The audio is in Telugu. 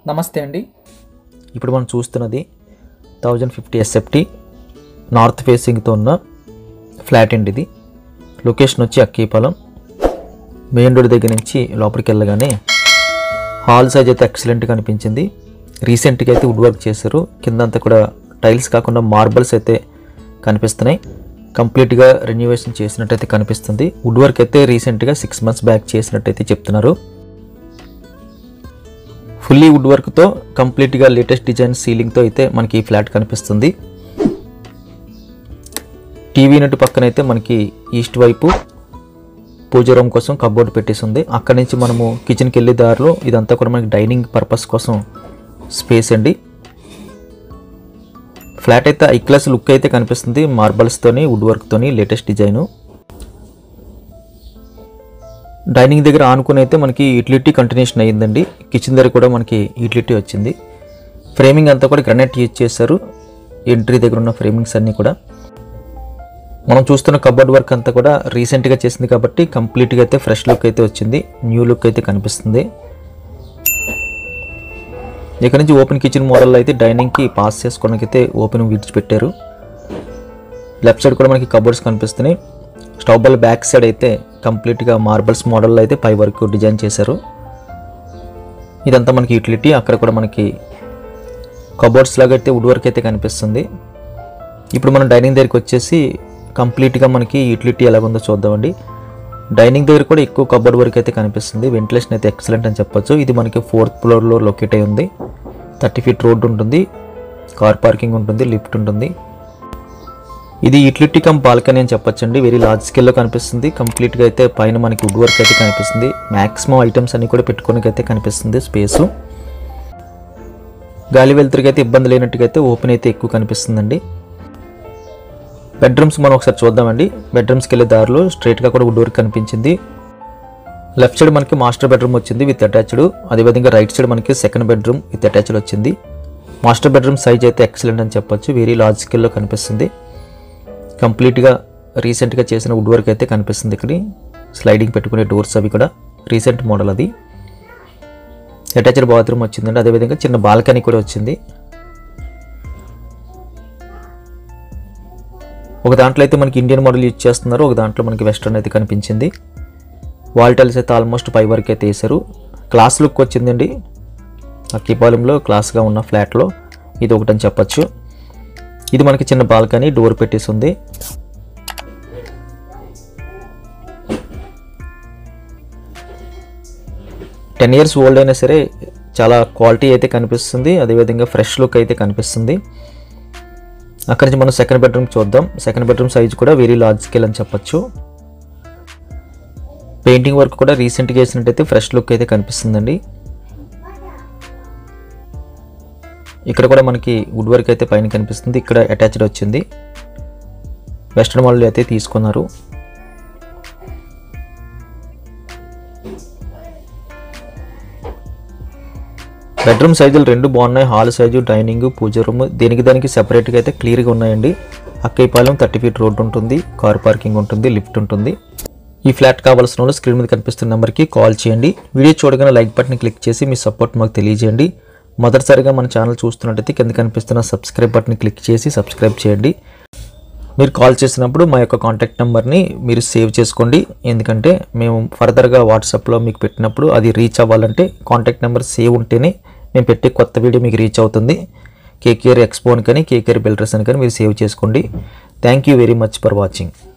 నమస్తే అండి ఇప్పుడు మనం చూస్తున్నది థౌజండ్ ఫిఫ్టీ ఎస్ఎఫ్టీ నార్త్ ఫేసింగ్తో ఉన్న ఫ్లాట్ అండి ఇది లొకేషన్ వచ్చి అక్కీపాలెం మెయిన్ రోడ్ దగ్గర నుంచి లోపలికి వెళ్ళగానే హాల్ సైజ్ అయితే ఎక్సలెంట్గా అనిపించింది రీసెంట్గా అయితే వుడ్ వర్క్ చేశారు కిందంతా కూడా టైల్స్ కాకుండా మార్బల్స్ అయితే కనిపిస్తున్నాయి కంప్లీట్గా రెన్యూవేషన్ చేసినట్టయితే కనిపిస్తుంది వుడ్ వర్క్ అయితే రీసెంట్గా సిక్స్ మంత్స్ బ్యాక్ చేసినట్టయితే చెప్తున్నారు ఫుల్లీ వుడ్ వర్క్తో కంప్లీట్గా లేటెస్ట్ డిజైన్ సీలింగ్తో అయితే మనకి ఈ ఫ్లాట్ కనిపిస్తుంది టీవీ యూనిట్ పక్కన అయితే మనకి ఈస్ట్ వైపు పూజ రూమ్ కోసం కబోర్డ్ పెట్టేసి ఉంది అక్కడి నుంచి మనము కిచెన్కి వెళ్ళే దారిలో ఇదంతా కూడా మనకి డైనింగ్ పర్పస్ కోసం స్పేస్ అండి ఫ్లాట్ అయితే ఐ క్లాస్ లుక్ అయితే కనిపిస్తుంది మార్బల్స్తోని వుడ్ వర్క్తోని లేటెస్ట్ డిజైను డైనింగ్ దగ్గర ఆనుకుని అయితే మనకి యూటిలిటీ కంటిన్యూషన్ అయ్యిందండి కిచెన్ దగ్గర కూడా మనకి యూటిలిటీ వచ్చింది ఫ్రేమింగ్ అంతా కూడా గ్రనైట్ యూజ్ చేశారు ఎంట్రీ దగ్గర ఉన్న ఫ్రేమింగ్స్ అన్నీ కూడా మనం చూస్తున్న కబోర్డ్ వర్క్ అంతా కూడా రీసెంట్గా చేసింది కాబట్టి కంప్లీట్గా అయితే ఫ్రెష్ లుక్ అయితే వచ్చింది న్యూ లుక్ అయితే కనిపిస్తుంది ఇక్కడ నుంచి ఓపెన్ కిచెన్ మోడల్ అయితే డైనింగ్కి పాస్ చేసుకోవడానికి అయితే ఓపెన్ విడిచిపెట్టారు లెఫ్ట్ సైడ్ కూడా మనకి కబోర్డ్స్ కనిపిస్తున్నాయి స్టవ్ బల్ బ్యాక్ సైడ్ అయితే కంప్లీట్గా మార్బల్స్ మోడల్ అయితే పై వరకు డిజైన్ చేశారు ఇదంతా మనకి యూటిలిటీ అక్కడ కూడా మనకి కబోర్డ్స్ లాగా అయితే వుడ్ వర్క్ అయితే కనిపిస్తుంది ఇప్పుడు మనం డైనింగ్ దగ్గరికి వచ్చేసి కంప్లీట్గా మనకి యూటిలిటీ ఎలాగుందో చూద్దామండి డైనింగ్ దగ్గర కూడా ఎక్కువ కబోర్డ్ వర్క్ అయితే కనిపిస్తుంది వెంటిలేషన్ అయితే ఎక్సలెంట్ అని చెప్పొచ్చు ఇది మనకి ఫోర్త్ ఫ్లోర్లో లొకేట్ అయి ఉంది థర్టీ ఫీట్ రోడ్ ఉంటుంది కార్ పార్కింగ్ ఉంటుంది లిఫ్ట్ ఉంటుంది ఇది యూటిలిటీ కమ్ బాల్కనీ అని చెప్పొచ్చండి వెరీ లార్జ్ స్కేల్లో కనిపిస్తుంది కంప్లీట్గా అయితే పైన మనకి వుడ్ వర్క్ అయితే కనిపిస్తుంది మ్యాక్సిమం ఐటమ్స్ అన్ని కూడా పెట్టుకోనికి అయితే కనిపిస్తుంది స్పేసు గాలి వెలుతురికి అయితే ఇబ్బంది లేనట్టుగా అయితే ఓపెన్ అయితే ఎక్కువ కనిపిస్తుందండి బెడ్రూమ్స్ మనం ఒకసారి చూద్దామండి బెడ్రూమ్స్కి వెళ్ళే దారిలో స్ట్రైట్గా కూడా వుడ్ వర్క్ కనిపించింది లెఫ్ట్ సైడ్ మనకి మాస్టర్ బెడ్రూమ్ వచ్చింది విత్ అటాచ్డ్ అదేవిధంగా రైట్ సైడ్ మనకి సెకండ్ బెడ్రూమ్ విత్ అటాచ్డ్ వచ్చింది మాస్టర్ బెడ్రూమ్ సైజ్ అయితే ఎక్సలెంట్ అని చెప్పొచ్చు వెరీ లార్జ్ స్కేల్లో కనిపిస్తుంది కంప్లీట్గా రీసెంట్గా చేసిన వుడ్ వర్క్ అయితే కనిపిస్తుంది ఇక్కడ స్లైడింగ్ పెట్టుకునే డోర్స్ అవి కూడా రీసెంట్ మోడల్ అది అటాచ్డ్ బాత్రూమ్ వచ్చిందండి అదేవిధంగా చిన్న బాల్కనీ కూడా వచ్చింది ఒక దాంట్లో అయితే మనకి ఇండియన్ మోడల్ యూజ్ చేస్తున్నారు ఒక దాంట్లో మనకి వెస్ట్రన్ అయితే కనిపించింది వాల్ టైల్స్ అయితే ఆల్మోస్ట్ పై వరకు అయితే వేసారు క్లాస్ లుక్ వచ్చిందండి అక్కిపాలెంలో క్లాస్గా ఉన్న ఫ్లాట్లో ఇది ఒకటని చెప్పొచ్చు ఇది మనకి చిన్న బాల్కనీ డోర్ పెట్టేసి ఉంది టెన్ ఇయర్స్ ఓల్డ్ అయినా సరే చాలా క్వాలిటీ అయితే కనిపిస్తుంది అదేవిధంగా ఫ్రెష్ లుక్ అయితే కనిపిస్తుంది అక్కడి నుంచి మనం సెకండ్ బెడ్రూమ్ చూద్దాం సెకండ్ బెడ్రూమ్ సైజ్ కూడా వెరీ లార్జ్ స్కేల్ అని చెప్పొచ్చు పెయింటింగ్ వర్క్ కూడా రీసెంట్గా వేసినట్టయితే ఫ్రెష్ లుక్ అయితే కనిపిస్తుందండి ఇక్కడ కూడా మనకి వుడ్ వర్క్ అయితే పైన కనిపిస్తుంది ఇక్కడ అటాచ్డ్ వచ్చింది వెస్ట్రన్ మోడల్ అయితే తీసుకున్నారు బెడ్రూమ్ సైజులు రెండు బాగున్నాయి hall size dining puja room దేనికి దానికి సెపరేట్గా అయితే క్లియర్గా ఉన్నాయండి అక్కైపాలెం థర్టీ ఫీట్ రోడ్ ఉంటుంది కార్ పార్కింగ్ ఉంటుంది లిఫ్ట్ ఉంటుంది ఈ ఫ్లాట్ కావాల్సిన వాళ్ళు స్క్రీన్ మీద కనిపిస్తున్న నెంబర్కి కాల్ చేయండి వీడియో చూడగానే లైక్ బటన్ క్లిక్ చేసి మీ సపోర్ట్ మాకు తెలియజేయండి మొదటిసారిగా మన ఛానల్ చూస్తున్నట్టయితే కింద కనిపిస్తున్న సబ్స్క్రైబ్ బటన్ క్లిక్ చేసి సబ్స్క్రైబ్ చేయండి మీరు కాల్ చేసినప్పుడు మా యొక్క కాంటాక్ట్ నెంబర్ని మీరు సేవ్ చేసుకోండి ఎందుకంటే మేము ఫర్దర్గా వాట్సాప్లో మీకు పెట్టినప్పుడు అది రీచ్ అవ్వాలంటే కాంటాక్ట్ నెంబర్ సేవ్ ఉంటేనే మేము పెట్టే కొత్త వీడియో మీకు రీచ్ అవుతుంది కేకేఆర్ ఎక్స్పోన్ కానీ కేకేఆర్ బిల్డర్స్ అని కానీ మీరు సేవ్ చేసుకోండి thank you very much for watching